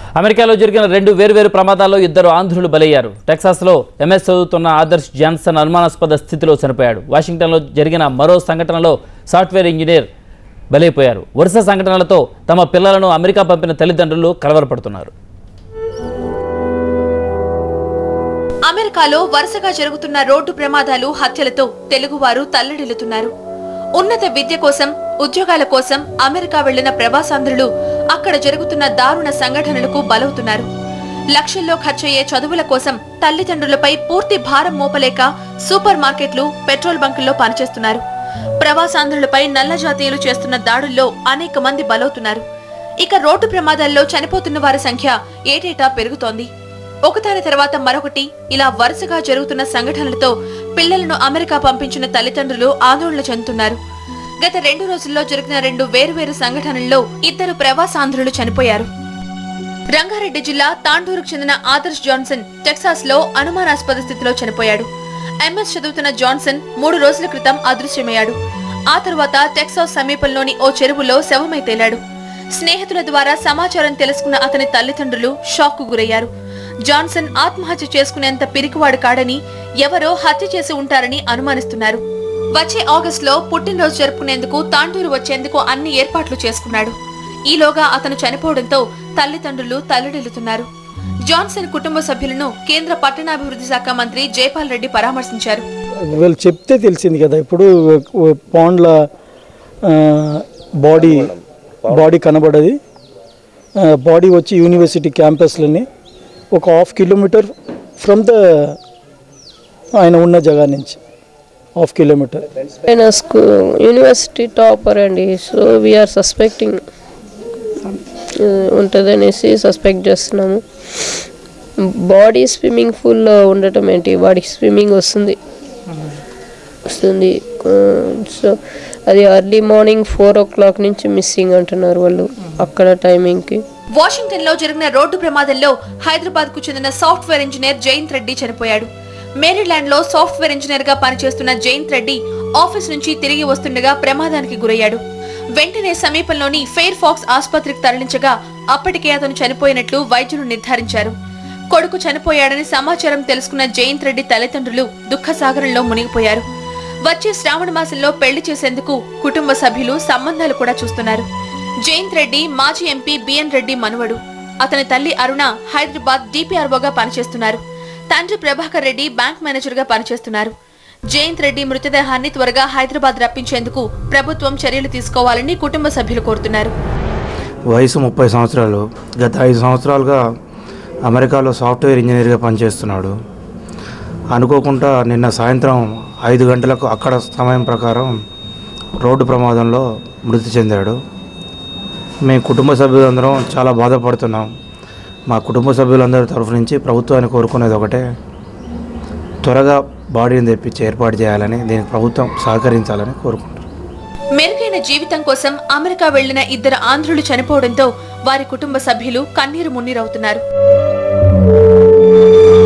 అమెరికాలో జరిగిన రెండు వేర్వేరు ప్రమాదాల్లో ఇద్దరు ఆంధ్రులు బలయ్యారు టెక్సాస్లో ఎంఎస్ చదువుతున్న ఆదర్శ్ జాన్సన్ అనుమానాస్పద స్థితిలో చనిపోయాడు వాషింగ్టన్లో జరిగిన మరో సంఘటనలో సాఫ్ట్వేర్ ఇంజనీర్ బలైపోయారు వరుస సంఘటనలతో తమ పిల్లలను అమెరికా పంపిన తల్లిదండ్రులు కలవరపడుతున్నారు అమెరికాలో వరుసగా జరుగుతున్న రోడ్డు ప్రమాదాలు హత్యలతో తెలుగువారు తల్లడిల్లుతున్నారు ఉన్నత విద్య కోసం ఉద్యోగాల కోసం అమెరికా వెళ్లిన ప్రవాసాంధ్రులు అక్కడ జరుగుతున్న దారుణ సంఘటనలకు బలవుతున్నారు లక్షల్లో ఖర్చయ్యే చదువుల కోసం తల్లిదండ్రులపై పూర్తి భారం మోపలేక సూపర్ మార్కెట్లు పెట్రోల్ బంకుల్లో పనిచేస్తున్నారు ప్రవాసాంధ్రులపై నల్ల జాతీయులు చేస్తున్న దాడుల్లో అనేక మంది బలవుతున్నారు ఇక రోడ్డు ప్రమాదాల్లో చనిపోతున్న వారి సంఖ్య ఏటేటా పెరుగుతోంది ఒకదాని తర్వాత మరొకటి ఇలా వరుసగా జరుగుతున్న సంఘటనలతో పిల్లలను అమెరికా పంపించిన తల్లిదండ్రులు ఆందోళన చెందుతున్నారు గత రెండు రోజుల్లో జరిగిన రెండు వేరువేరు సంఘటనల్లో ఇద్దరు ప్రవాసాంధ్రులు చనిపోయారు రంగారెడ్డి జిల్లా తాండూరుకు చెందిన ఆదర్శ్ జాన్సన్ టెక్సాస్ లో అనుమానాస్పద స్థితిలో చనిపోయాడు ఎంఎస్ చదువుతున్న జాన్సన్ మూడు రోజుల క్రితం అదృశ్యమయ్యాడు ఆ తర్వాత టెక్సాస్ సమీపంలోని ఓ చెరువులో శవమై తేలాడు స్నేహితుల ద్వారా సమాచారం తెలుసుకున్న అతని తల్లిదండ్రులు షాక్ కు గురయ్యారు జాన్సన్ ఆత్మహత్య చేసుకునేంత పిరికివాడు కాడని ఎవరో హత్య చేసి ఉంటారని అనుమానిస్తున్నారు వచ్చే ఆగస్ట్ లో పుట్టినరోజు జరుపుకునేందుకు తాండూరు వచ్చేందుకు అన్ని ఏర్పాట్లు చేసుకున్నాడు ఈలోగా అతను చనిపోవడంతో తల్లిదండ్రులు తల్లడిల్లుతున్నారు జాన్సన్ కుటుంబ సభ్యులను కేంద్ర పట్టణాభివృద్ధి శాఖ మంత్రి జైపాల్ రెడ్డి పరామర్శించారు వీళ్ళు చెప్తే తెలిసింది కదా ఇప్పుడు పాండ్ల బాడీ బాడీ కనబడది బాడీ వచ్చి యూనివర్సిటీ క్యాంపస్లోని ఒక హాఫ్ కిలోమీటర్ ఫ్రమ్ ద ఆయన ఉన్న జగా నుంచి హాఫ్ కిలోమీటర్ ఆయన స్కూ యూనివర్సిటీ టాపర్ అండి సో వీఆర్ సస్పెక్టింగ్ ఉంటుందనేసి సస్పెక్ట్ చేస్తున్నాము బాడీ స్విమ్మింగ్ పూల్లో ఉండటం ఏంటి వాడికి స్విమ్మింగ్ వస్తుంది వస్తుంది సో అది early morning four o'clock నుంచి మిస్సింగ్ అంటున్నారు వాళ్ళు అక్కడ టైమింగ్కి వాషింగ్టన్ లో జరిగిన రోడ్డు ప్రమాదంలో హైదరాబాద్ కు చెందిన సాఫ్ట్వేర్ ఇంజనీర్ జయంత్ రెడ్డి చనిపోయాడు మేరీల్యాండ్ లో సాఫ్ట్వేర్ ఇంజనీర్ గా పనిచేస్తున్న జయంత్ రెడ్డి ఆఫీస్ నుంచి తిరిగి వస్తుండగా ప్రమాదానికి గురయ్యాడు వెంటనే సమీపంలోని ఫెయిర్ ఫాక్స్ ఆసుపత్రికి తరలించగా అప్పటికే అతను చనిపోయినట్లు వైద్యులు నిర్ధారించారు కొడుకు చనిపోయాడని సమాచారం తెలుసుకున్న జయంత్ రెడ్డి తల్లిదండ్రులు దుఃఖసాగరంలో మునిగిపోయారు వచ్చే శ్రావణ మాసంలో పెళ్లి చేసేందుకు కుటుంబ సభ్యులు సంబంధాలు కూడా చూస్తున్నారు జయంత్ రెడ్డి మాజీ ఎంపీ బిఎన్ రెడ్డి మనువడు అతని తల్లి అరుణ హైదరాబాద్ డిపిఆర్ఓగా పనిచేస్తున్నారు తండ్రి ప్రభాకర్ రెడ్డి బ్యాంక్ మేనేజర్ గా పనిచేస్తున్నారు జయంత్ రెడ్డి మృతదేహాన్ని త్వరగా హైదరాబాద్ రప్పించేందుకు ప్రభుత్వం చర్యలు తీసుకోవాలని కుటుంబ సభ్యులు కోరుతున్నారు వయసు ముప్పై సంవత్సరాలు గత ఐదు సంవత్సరాలుగా అమెరికాలో సాఫ్ట్వేర్ ఇంజనీర్గా పనిచేస్తున్నాడు అనుకోకుండా నిన్న సాయంత్రం ఐదు గంటలకు అక్కడ సమయం ప్రకారం రోడ్డు ప్రమాదంలో మృతి చెందాడు మేము కుటుంబ సభ్యులందరం చాలా బాధపడుతున్నాం మా కుటుంబ సభ్యులందరి తరఫు నుంచి ప్రభుత్వాన్ని కోరుకునేది ఒకటే త్వరగా బాడీని తెప్పించి ఏర్పాటు చేయాలని దీనికి ప్రభుత్వం సహకరించాలని కోరుకుంటున్నాం మెరుగైన జీవితం కోసం అమెరికా వెళ్లిన ఇద్దరు ఆంధ్రులు చనిపోవడంతో వారి కుటుంబ సభ్యులు కన్నీరు మున్నీరవుతున్నారు